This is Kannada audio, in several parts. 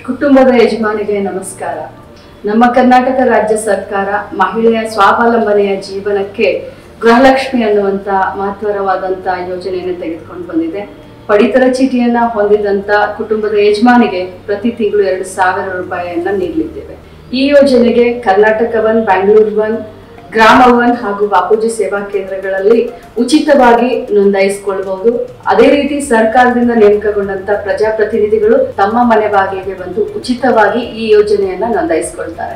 ಕುಟುಂಬದ ಯಜಮಾನಿಗೆ ನಮಸ್ಕಾರ ನಮ್ಮ ಕರ್ನಾಟಕ ರಾಜ್ಯ ಸರ್ಕಾರ ಮಹಿಳೆಯ ಸ್ವಾವಲಂಬನೆಯ ಜೀವನಕ್ಕೆ ಗೃಹಲಕ್ಷ್ಮಿ ಅನ್ನುವಂತ ಮಹತ್ವರವಾದಂತ ಯೋಜನೆಯನ್ನು ತೆಗೆದುಕೊಂಡು ಬಂದಿದೆ ಪಡಿತರ ಚೀಟಿಯನ್ನ ಹೊಂದಿದಂತ ಕುಟುಂಬದ ಯಜಮಾನಿಗೆ ಪ್ರತಿ ತಿಂಗಳು ಎರಡು ಸಾವಿರ ರೂಪಾಯಿಯನ್ನ ನೀಡಲಿದ್ದೇವೆ ಈ ಯೋಜನೆಗೆ Karnataka one Bangalore one Grama one ಹಾಗೂ ಬಾಪೂಜಿ ಸೇವಾ ಕೇಂದ್ರಗಳಲ್ಲಿ ಉಚಿತವಾಗಿ ನೋಂದಾಯಿಸಿಕೊಳ್ಬಹುದು ಅದೇ ರೀತಿ ಸರ್ಕಾರದಿಂದ ನೇಮಕಗೊಂಡಂತ ಪ್ರಜಾಪ್ರತಿನಿಧಿಗಳು ತಮ್ಮ ಮನೆ ಬಾಗಿಲಿಗೆ ಬಂದು ಉಚಿತವಾಗಿ ಈ ಯೋಜನೆಯನ್ನ ನೋಂದಾಯಿಸಿಕೊಳ್ತಾರೆ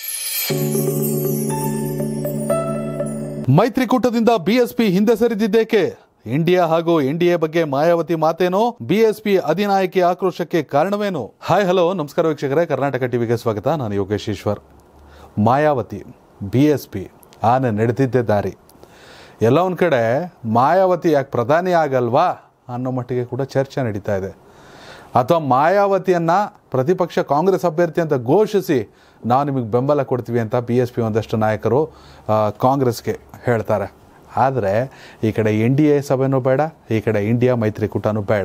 ಮೈತ್ರಿಕೂಟದಿಂದ ಬಿಎಸ್ಪಿ ಹಿಂದೆ ಸರಿದಿದ್ದೇಕೆ ಇಂಡಿಯಾ ಹಾಗೂ ಎನ್ಡಿಎ ಬಗ್ಗೆ ಮಾಯಾವತಿ ಮಾತೇನು ಬಿಎಸ್ಪಿ ಅಧಿನಾಯಕಿ ಆಕ್ರೋಶಕ್ಕೆ ಕಾರಣವೇನು ಹಾಯ್ ಹಲೋ ನಮಸ್ಕಾರ ವೀಕ್ಷಕರೇ ಕರ್ನಾಟಕ ಟಿವಿಗೆ ಸ್ವಾಗತ ನಾನು ಯೋಗೇಶ್ ಈಶ್ವರ್ ಮಾಯಾವತಿ ಬಿಎಸ್ಪಿ ಆನೆ ನಡೆದಿದ್ದೇ ದಾರಿ ಎಲ್ಲ ಒಂದು ಕಡೆ ಮಾಯಾವತಿ ಯಾಕೆ ಪ್ರಧಾನಿ ಆಗಲ್ವಾ ಅನ್ನೋ ಮಟ್ಟಿಗೆ ಕೂಡ ಚರ್ಚೆ ನಡೀತಾ ಇದೆ ಅಥವಾ ಮಾಯಾವತಿಯನ್ನ ಪ್ರತಿಪಕ್ಷ ಕಾಂಗ್ರೆಸ್ ಅಭ್ಯರ್ಥಿ ಅಂತ ಘೋಷಿಸಿ ನಾವು ನಿಮಗೆ ಬೆಂಬಲ ಕೊಡ್ತೀವಿ ಅಂತ ಬಿ ಎಸ್ ಪಿ ಒಂದಷ್ಟು ನಾಯಕರು ಆ, ಕಾಂಗ್ರೆಸ್ಗೆ ಹೇಳ್ತಾರೆ ಆದರೆ ಈ ಕಡೆ ಎನ್ ಡಿ ಎ ಸಭೆನೂ ಬೇಡ ಈ ಕಡೆ ಇಂಡಿಯಾ ಮೈತ್ರಿಕೂಟನೂ ಬೇಡ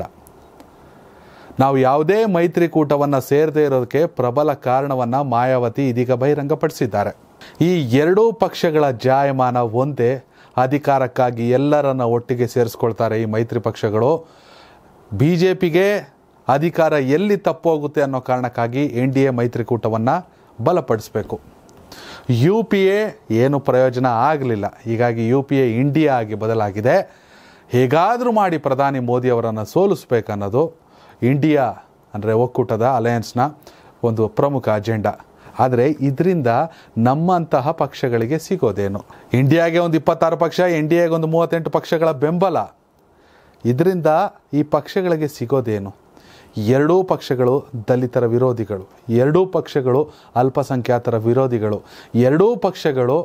ನಾವು ಯಾವುದೇ ಮೈತ್ರಿಕೂಟವನ್ನು ಸೇರದೇ ಇರೋದಕ್ಕೆ ಪ್ರಬಲ ಕಾರಣವನ್ನು ಮಾಯಾವತಿ ಇದೀಗ ಬಹಿರಂಗಪಡಿಸಿದ್ದಾರೆ ಈ ಎರಡೂ ಪಕ್ಷಗಳ ಜಾಯಮಾನ ಒಂದೇ ಅಧಿಕಾರಕ್ಕಾಗಿ ಎಲ್ಲರನ್ನ ಒಟ್ಟಿಗೆ ಸೇರಿಸ್ಕೊಳ್ತಾರೆ ಈ ಮೈತ್ರಿ ಪಕ್ಷಗಳು ಬಿ ಜೆ ಪಿಗೆ ಅಧಿಕಾರ ಎಲ್ಲಿ ತಪ್ಪೋಗುತ್ತೆ ಅನ್ನೋ ಕಾರಣಕ್ಕಾಗಿ ಎನ್ ಡಿ ಎ ಮೈತ್ರಿಕೂಟವನ್ನು ಬಲಪಡಿಸಬೇಕು ಯು ಪಿ ಎ ಏನು ಪ್ರಯೋಜನ ಆಗಲಿಲ್ಲ ಹೀಗಾಗಿ ಯು ಪಿ ಎ ಇಂಡಿಯಾ ಆಗಿ ಬದಲಾಗಿದೆ ಹೇಗಾದರೂ ಮಾಡಿ ಪ್ರಧಾನಿ ಮೋದಿ ಅವರನ್ನು ಸೋಲಿಸ್ಬೇಕನ್ನೋದು ಇಂಡಿಯಾ ಅಂದರೆ ಒಕ್ಕೂಟದ ಅಲಯನ್ಸ್ನ ಒಂದು ಪ್ರಮುಖ ಅಜೆಂಡಾ ಆದರೆ ಇದರಿಂದ ನಮ್ಮಂತಹ ಪಕ್ಷಗಳಿಗೆ ಸಿಗೋದೇನು ಇಂಡಿಯಾಗೆ ಒಂದು ಇಪ್ಪತ್ತಾರು ಪಕ್ಷ ಎನ್ ಡಿ ಎಗೆ ಒಂದು ಮೂವತ್ತೆಂಟು ಪಕ್ಷಗಳ ಬೆಂಬಲ ಇದರಿಂದ ಈ ಪಕ್ಷಗಳಿಗೆ ಸಿಗೋದೇನು ಎರಡೂ ಪಕ್ಷಗಳು ದಲಿತರ ವಿರೋಧಿಗಳು ಎರಡೂ ಪಕ್ಷಗಳು ಅಲ್ಪಸಂಖ್ಯಾತರ ವಿರೋಧಿಗಳು ಎರಡೂ ಪಕ್ಷಗಳು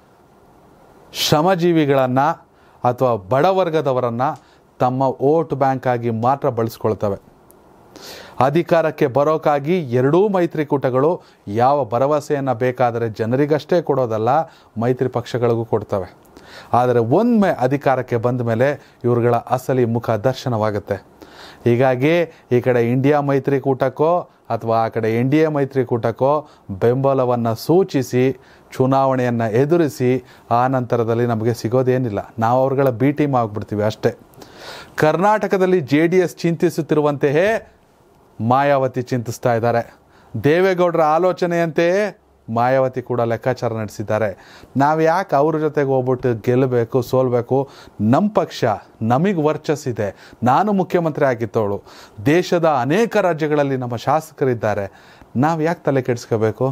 ಶ್ರಮಜೀವಿಗಳನ್ನು ಅಥವಾ ಬಡವರ್ಗದವರನ್ನು ತಮ್ಮ ವೋಟ್ ಬ್ಯಾಂಕ್ ಆಗಿ ಮಾತ್ರ ಬಳಸ್ಕೊಳ್ತವೆ ಅಧಿಕಾರಕ್ಕೆ ಬರೋಕ್ಕಾಗಿ ಎರಡೂ ಮೈತ್ರಿಕೂಟಗಳು ಯಾವ ಭರವಸೆಯನ್ನು ಬೇಕಾದರೆ ಜನರಿಗಷ್ಟೇ ಕೊಡೋದಲ್ಲ ಮೈತ್ರಿ ಪಕ್ಷಗಳಿಗೂ ಕೊಡ್ತವೆ ಆದರೆ ಒಮ್ಮೆ ಅಧಿಕಾರಕ್ಕೆ ಬಂದ ಮೇಲೆ ಇವ್ರುಗಳ ಅಸಲಿ ಮುಖ ದರ್ಶನವಾಗುತ್ತೆ ಹೀಗಾಗಿ ಈ ಕಡೆ ಇಂಡಿಯಾ ಮೈತ್ರಿಕೂಟಕ್ಕೋ ಅಥವಾ ಆ ಕಡೆ ಎನ್ ಡಿ ಎ ಮೈತ್ರಿಕೂಟಕ್ಕೋ ಬೆಂಬಲವನ್ನು ಸೂಚಿಸಿ ಚುನಾವಣೆಯನ್ನು ಎದುರಿಸಿ ಆ ನಂತರದಲ್ಲಿ ನಮಗೆ ಸಿಗೋದೇನಿಲ್ಲ ನಾವು ಅವ್ರುಗಳ ಬಿ ಟೀಮ್ ಆಗಿಬಿಡ್ತೀವಿ ಅಷ್ಟೇ ಕರ್ನಾಟಕದಲ್ಲಿ ಜೆ ಡಿ ಎಸ್ ಚಿಂತಿಸುತ್ತಿರುವಂತೆಯೇ ಮಾಯಾವತಿ ಚಿಂತಿಸ್ತಾ ಇದ್ದಾರೆ ದೇವೇಗೌಡರ ಆಲೋಚನೆಯಂತೆಯೇ ಮಾಯಾವತಿ ಕೂಡ ಲೆಕ್ಕಾಚಾರ ನಡೆಸಿದ್ದಾರೆ ನಾವು ಯಾಕೆ ಅವ್ರ ಜೊತೆಗೆ ಹೋಗ್ಬಿಟ್ಟು ಗೆಲ್ಲಬೇಕು ಸೋಲ್ಬೇಕು ನಮ್ಮ ಪಕ್ಷ ನಮಗೆ ವರ್ಚಸ್ಸಿದೆ ನಾನು ಮುಖ್ಯಮಂತ್ರಿ ಆಗಿದ್ದವಳು ದೇಶದ ಅನೇಕ ರಾಜ್ಯಗಳಲ್ಲಿ ನಮ್ಮ ಶಾಸಕರಿದ್ದಾರೆ ನಾವು ಯಾಕೆ ತಲೆ ಕೆಡಿಸ್ಕೋಬೇಕು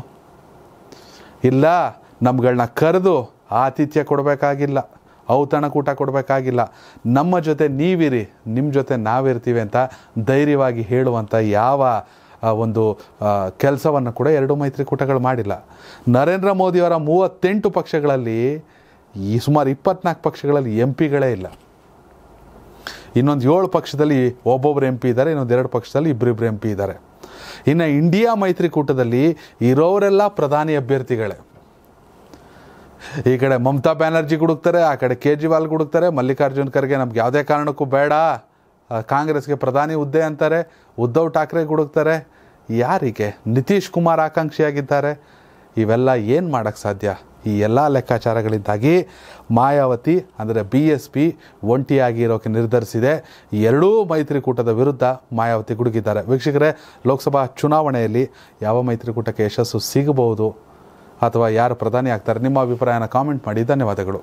ಇಲ್ಲ ನಮ್ಗಳನ್ನ ಕರೆದು ಆತಿಥ್ಯ ಕೊಡಬೇಕಾಗಿಲ್ಲ ಔತಣಕೂಟ ಕೊಡಬೇಕಾಗಿಲ್ಲ ನಮ್ಮ ಜೊತೆ ನೀವಿರಿ ನಿಮ್ಮ ಜೊತೆ ನಾವಿರ್ತೀವಿ ಅಂತ ಧೈರ್ಯವಾಗಿ ಹೇಳುವಂಥ ಯಾವ ಆ, ಒಂದು ಕೆಲಸವನ್ನು ಕೂಡ ಎರಡು ಮೈತ್ರಿಕೂಟಗಳು ಮಾಡಿಲ್ಲ ನರೇಂದ್ರ ಮೋದಿಯವರ ಮೂವತ್ತೆಂಟು ಪಕ್ಷಗಳಲ್ಲಿ ಈ ಸುಮಾರು ಇಪ್ಪತ್ನಾಲ್ಕು ಪಕ್ಷಗಳಲ್ಲಿ ಎಂ ಪಿಗಳೇ ಇಲ್ಲ ಇನ್ನೊಂದು ಏಳು ಪಕ್ಷದಲ್ಲಿ ಒಬ್ಬೊಬ್ಬರು ಎಂ ಪಿ ಇದ್ದಾರೆ ಇನ್ನೊಂದು ಎರಡು ಪಕ್ಷದಲ್ಲಿ ಇಬ್ಬರಿಬ್ಬರು ಎಂ ಪಿ ಇದ್ದಾರೆ ಇನ್ನು ಇಂಡಿಯಾ ಮೈತ್ರಿಕೂಟದಲ್ಲಿ ಇರೋರೆಲ್ಲ ಪ್ರಧಾನಿ ಅಭ್ಯರ್ಥಿಗಳೇ ಈ ಕಡೆ ಮಮತಾ ಬ್ಯಾನರ್ಜಿ ಹುಡುಕ್ತಾರೆ ಆ ಕಡೆ ಕೇಜ್ರಿವಾಲ್ ಹುಡುಕ್ತಾರೆ ಮಲ್ಲಿಕಾರ್ಜುನ್ ಖರ್ಗೆ ನಮ್ಗೆ ಯಾವುದೇ ಕಾರಣಕ್ಕೂ ಬೇಡ ಆ, ಕಾಂಗ್ರೆಸ್ಗೆ ಪ್ರಧಾನಿ ಹುದ್ದೆ ಅಂತಾರೆ ಉದ್ಧವ್ ಠಾಕ್ರೆ ಹುಡುಕ್ತಾರೆ ಯಾರಿಗೆ ನಿತೀಶ್ ಕುಮಾರ್ ಆಕಾಂಕ್ಷಿಯಾಗಿದ್ದಾರೆ ಇವೆಲ್ಲ ಏನು ಮಾಡೋಕ್ಕೆ ಸಾಧ್ಯ ಈ ಎಲ್ಲ ಲೆಕ್ಕಾಚಾರಗಳಿಂದಾಗಿ ಮಾಯಾವತಿ ಅಂದರೆ ಬಿ ಎಸ್ ಪಿ ಒಂಟಿಯಾಗಿ ಇರೋಕೆ ನಿರ್ಧರಿಸಿದೆ ಎರಡೂ ಮೈತ್ರಿಕೂಟದ ವಿರುದ್ಧ ಮಾಯಾವತಿ ಗುಡುಗಿದ್ದಾರೆ ವೀಕ್ಷಕರೇ ಲೋಕಸಭಾ ಚುನಾವಣೆಯಲ್ಲಿ ಯಾವ ಮೈತ್ರಿಕೂಟಕ್ಕೆ ಯಶಸ್ಸು ಸಿಗಬಹುದು ಅಥವಾ ಯಾರು ಪ್ರಧಾನಿ ಆಗ್ತಾರೆ ನಿಮ್ಮ ಅಭಿಪ್ರಾಯನ ಕಾಮೆಂಟ್ ಮಾಡಿ ಧನ್ಯವಾದಗಳು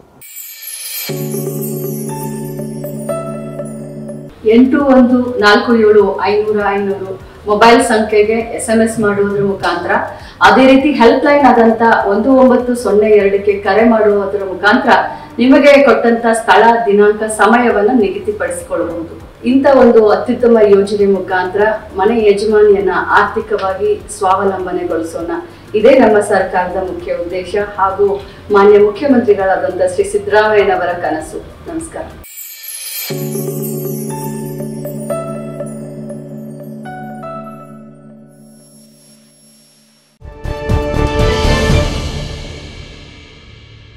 ಎಂಟು ಒಂದು ನಾಲ್ಕು ಏಳು ಐನೂರ ಐನೂರು ಮೊಬೈಲ್ ಸಂಖ್ಯೆಗೆ ಎಸ್ ಎಂ ಎಸ್ ಮಾಡುವುದರ ಮುಖಾಂತರ ಅದೇ ರೀತಿ ಹೆಲ್ಪ್ ಲೈನ್ ಆದಂತ ಒಂದು ಒಂಬತ್ತು ಸೊನ್ನೆ ಎರಡಕ್ಕೆ ಕರೆ ಮಾಡುವುದರ ಮುಖಾಂತರ ನಿಮಗೆ ಕೊಟ್ಟಂತ ಸ್ಥಳ ದಿನಾಂಕ ಸಮಯವನ್ನ ನಿಗದಿಪಡಿಸಿಕೊಳ್ಳಬಹುದು ಇಂಥ ಒಂದು ಅತ್ಯುತ್ತಮ ಯೋಜನೆ ಮುಖಾಂತರ ಮನೆ ಯಜಮಾನಿಯನ್ನ ಆರ್ಥಿಕವಾಗಿ ಸ್ವಾವಲಂಬನೆಗೊಳಿಸೋಣ ಇದೇ ನಮ್ಮ ಸರ್ಕಾರದ ಮುಖ್ಯ ಉದ್ದೇಶ ಹಾಗೂ ಮಾನ್ಯ ಮುಖ್ಯಮಂತ್ರಿಗಳಾದಂಥ ಶ್ರೀ ಸಿದ್ದರಾಮಯ್ಯನವರ ಕನಸು ನಮಸ್ಕಾರ